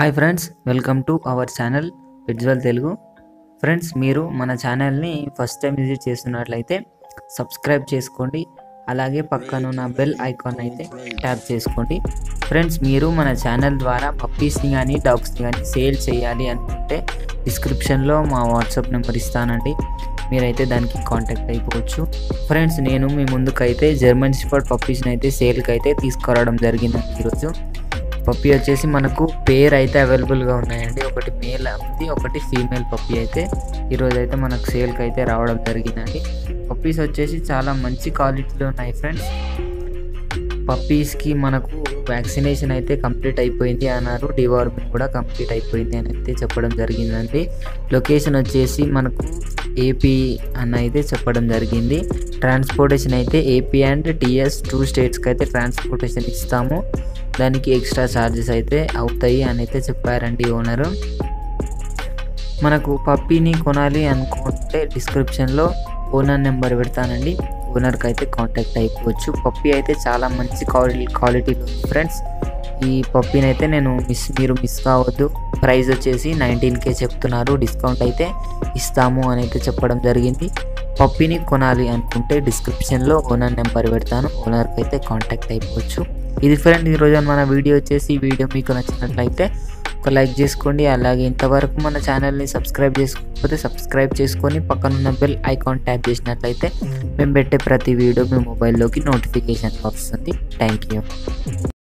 hi friends welcome to our channel visual Telugu friends మీరు మన ఛానల్ని ఫస్ట్ టైం విజిట్ చేస్తున్నట్లయితే సబ్స్క్రైబ్ చేసుకోండి అలాగే పక్కనున్న బెల్ ఐకాన్ అయితే ట్యాప్ చేసుకోండి ఫ్రెండ్స్ మీరు మన ఛానల్ ద్వారా పప్పీస్ని కానీ డాగ్స్ని కానీ సేల్ చేయాలి అనుకుంటే డిస్క్రిప్షన్లో మా వాట్సాప్ నెంబర్ ఇస్తానండి మీరైతే దానికి కాంటాక్ట్ అయిపోవచ్చు ఫ్రెండ్స్ నేను మీ ముందుకైతే జర్మన్ షిఫర్డ్ పప్పీస్ని అయితే సేల్కి అయితే తీసుకురావడం జరిగిందండి ఈరోజు పప్పీ వచ్చేసి మనకు పేర్ అయితే అవైలబుల్గా ఉన్నాయండి ఒకటి మేల్ ఉంది ఒకటి ఫీమేల్ పప్పీ అయితే ఈరోజు అయితే మనకు సేల్కి అయితే రావడం జరిగిందండి పప్పీస్ వచ్చేసి చాలా మంచి క్వాలిటీలో ఉన్నాయి ఫ్రెండ్స్ పప్పీస్కి మనకు వ్యాక్సినేషన్ అయితే కంప్లీట్ అయిపోయింది అన్నారు డివార్మింగ్ కూడా కంప్లీట్ అయిపోయింది అని అయితే చెప్పడం జరిగిందండి లొకేషన్ వచ్చేసి మనకు ఏపీ అని అయితే చెప్పడం జరిగింది ట్రాన్స్పోర్టేషన్ అయితే ఏపీ అండ్ టీఎస్ టూ స్టేట్స్కి అయితే ట్రాన్స్పోర్టేషన్ ఇస్తాము దానికి ఎక్స్ట్రా ఛార్జెస్ అయితే అవుతాయి అని అయితే చెప్పారండి ఓనరు మనకు పప్పీని కొనాలి అనుకుంటే డిస్క్రిప్షన్లో ఓనర్ నెంబర్ పెడతానండి ఓనర్కి అయితే కాంటాక్ట్ అయిపోవచ్చు పప్పీ అయితే చాలా మంచి క్వాలిటీ క్వాలిటీలో ఉంది ఫ్రెండ్స్ ఈ పప్పీని అయితే నేను మిస్ మీరు మిస్ కావద్దు ప్రైస్ వచ్చేసి నైన్టీన్ కే చెప్తున్నారు డిస్కౌంట్ అయితే ఇస్తాము అని అయితే చెప్పడం జరిగింది పప్పీని కొనాలి అనుకుంటే డిస్క్రిప్షన్లో ఓనర్ నెంబర్ పెడతాను ఓనర్కి అయితే కాంటాక్ట్ అయిపోవచ్చు ఇది ఫ్రెండ్ ఈరోజు మన వీడియో వచ్చేసి ఈ వీడియో మీకు నచ్చినట్లయితే ఒక లైక్ చేసుకోండి అలాగే ఇంతవరకు మన ఛానల్ని సబ్స్క్రైబ్ చేసుకోకపోతే సబ్స్క్రైబ్ చేసుకొని పక్కనున్న బెల్ ఐకాన్ ట్యాప్ చేసినట్లయితే మేము పెట్టే ప్రతి వీడియో మీ మొబైల్లోకి నోటిఫికేషన్ వస్తుంది థ్యాంక్ యూ